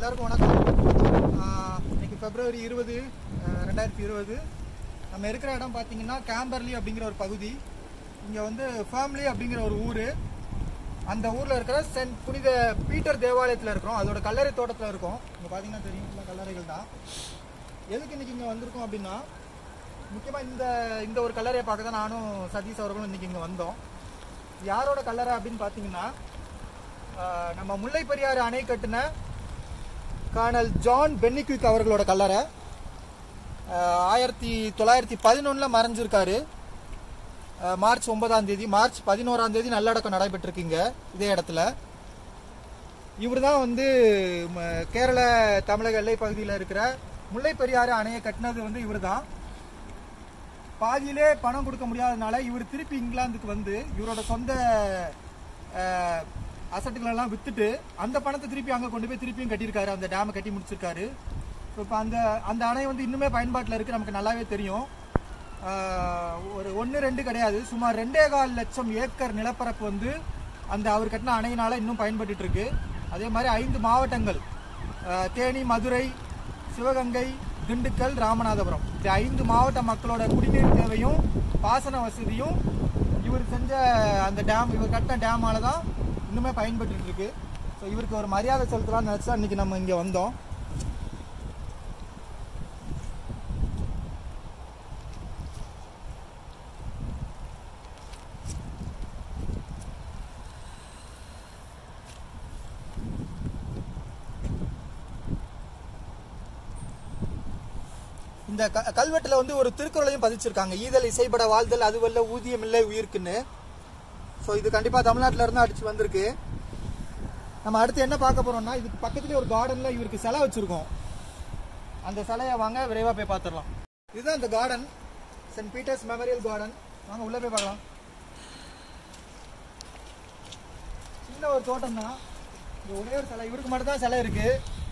எல்லாருக்கும் வணக்கம் ஆஹ் இன்னைக்கு பிப்ரவரி இருபது ரெண்டாயிரத்தி இருபது நம்ம இருக்கிற இடம் பார்த்தீங்கன்னா கேம்பர்லி அப்படிங்கிற ஒரு பகுதி இங்கே வந்து ஃபேமிலி அப்படிங்கிற ஒரு ஊர் அந்த ஊரில் இருக்கிற சென்ட் புனித பீட்டர் தேவாலயத்தில் இருக்கிறோம் அதோட கல்லறை தோட்டத்தில் இருக்கோம் இங்கே பார்த்தீங்கன்னா தெரியும் ஃபுல்லாக கல்லறைகள் தான் எதுக்கு இன்னைக்கு இங்கே வந்திருக்கோம் அப்படின்னா முக்கியமாக இந்த இந்த ஒரு கல்லறையை பார்க்க தான் நானும் சதீஷ் அவர்களும் இன்னைக்கு இங்கே வந்தோம் யாரோட கல்லறை அப்படின்னு பார்த்தீங்கன்னா ஆஹ் நம்ம முல்லை பெரியாறு அணை கட்டின கார்னல் ஜான் பென்னிக்விக் அவர்களோட கல்லறை ஆஹ் ஆயிரத்தி தொள்ளாயிரத்தி பதினொன்றில் மறைஞ்சிருக்காரு ஆஹ் மார்ச் ஒன்பதாம் தேதி மார்ச் பதினோராம் தேதி நல்லடக்கம் நடைபெற்றிருக்குங்க இதே இடத்துல இவர் தான் வந்து ம, கேரள தமிழக எல்லை பகுதியில் இருக்கிற முல்லை பெரியாறு அணையை கட்டினது வந்து இவர் தான் பாதியிலே பணம் கொடுக்க முடியாதனால இவர் திருப்பி இங்கிலாந்துக்கு வந்து இவரோட சொந்த அசட்டுகள் எல்லாம் வித்துட்டு அந்த பணத்தை திருப்பி அங்கே கொண்டு போய் திருப்பியும் கட்டியிருக்காரு அந்த டேமை கட்டி முடிச்சிருக்காரு ஸோ இப்போ அந்த அந்த அணை வந்து இன்னுமே பயன்பாட்டில் இருக்கு நமக்கு நல்லாவே தெரியும் ஆஹ் ஒரு ஒன்று ரெண்டு கிடையாது சுமார் ரெண்டே கால் லட்சம் ஏக்கர் நிலப்பரப்பு வந்து அந்த அவர் கட்டின அணையினால இன்னும் பயன்பட்டுட்டு இருக்கு அதே மாதிரி ஐந்து மாவட்டங்கள் ஆஹ் தேனி மதுரை சிவகங்கை திண்டுக்கல் ராமநாதபுரம் இந்த ஐந்து மாவட்ட மக்களோட குடிநீர் தேவையும் பாசன வசதியும் இவர் செஞ்ச அந்த டேம் இவர் கட்டின டேமால தான் இன்னுமே பயன்பட்டு இருக்கு ஸோ இவருக்கு ஒரு மரியாதை செலுத்தலாம்னு நினச்சி தான் இன்னைக்கு நம்ம இங்கே வந்தோம் இந்த க- கல்வெட்டுல வந்து ஒரு திருக்குறளையும் பதிச்சிருக்காங்க ஈதல் இசைப்பட வாழ்தல் அதுவல்ல ஊதியம் இல்லை உயிர்க்குன்னு ஸோ இது கண்டிப்பா தமிழ்நாட்டுல இருந்து அடிச்சு வந்திருக்கு நம்ம அடுத்து என்ன பார்க்க போறோம்னா இதுக்கு பக்கத்துலேயே ஒரு கார்டன்ல இவருக்கு சிலை வச்சிருக்கோம் அந்த சிலையை வாங்க விரைவா போய் பார்த்துடலாம் இதுதான் இந்த garden Saint Peter's memorial garden வாங்க உள்ள போய் பார்க்கலாம் சின்ன ஒரு தோட்டம் தான் இங்க ஒரே ஒரு சிலை இவருக்கு மட்டும் தான் சிலை இருக்கு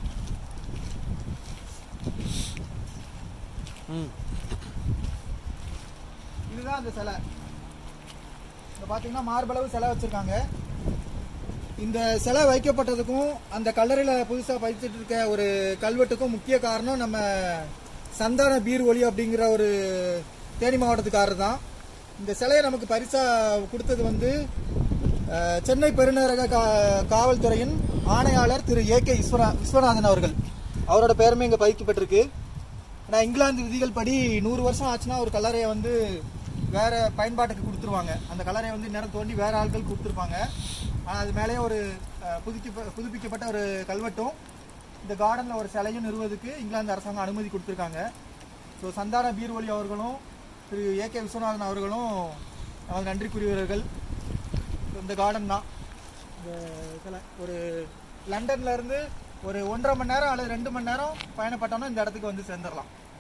இதுதான் அந்த சிலை இங்க பாத்தீங்கன்னா மார்பளவு சிலை வச்சிருக்காங்க இந்த சிலை வைக்கப்பட்டதுக்கும் அந்த கல்லறையில புதுசா பதிச்சிட்டு இருக்க ஒரு கல்வெட்டுக்கும் முக்கிய காரணம் நம்ம சந்தான பீர் ஒலி அப்படிங்கிற ஒரு தேனி மாவட்டத்துக்காரர் தான் இந்த சிலையை நமக்கு பரிசா கொடுத்தது வந்து அஹ், சென்னை பெருநகரக கா- காவல்துறையின் ஆணையாளர் திரு ஏ கே விஸ்வநா விஸ்வநாதன் அவர்கள் அவரோட பெயருமே இங்க பதிக்கப்பட்டிருக்கு ஆனால் இங்கிலாந்து விதிகள் படி நூறு வருஷம் ஆச்சுன்னா ஒரு கல்லறையை வந்து வேற பயன்பாட்டுக்கு கொடுத்துருவாங்க அந்த கல்லறையை வந்து நேரம் தோண்டி வேற ஆட்கள் கொடுத்துருப்பாங்க ஆனால் அது மேலேயே ஒரு அஹ், புதுப்பிக்க புதுப்பிக்கப்பட்ட ஒரு கல்வெட்டும் இந்த கார்டனில் ஒரு சிலையும் நிறுவதுக்கு இங்கிலாந்து அரசாங்கம் அனுமதி கொடுத்துருக்காங்க ஸோ சந்தான பீர்வலி அவர்களும் திரு ஏ கே விஸ்வநாதன் அவர்களும் நமது நன்றிக்குரியவர்கள் இந்த கார்டன் தான் இந்த சிலை ஒரு லண்டன்ல இருந்து ஒரு ஒன்றரை மணி நேரம் அல்லது ரெண்டு மணி நேரம் பயணப்பட்டோம்னா இந்த இடத்துக்கு வந்து சேர்ந்துடலாம்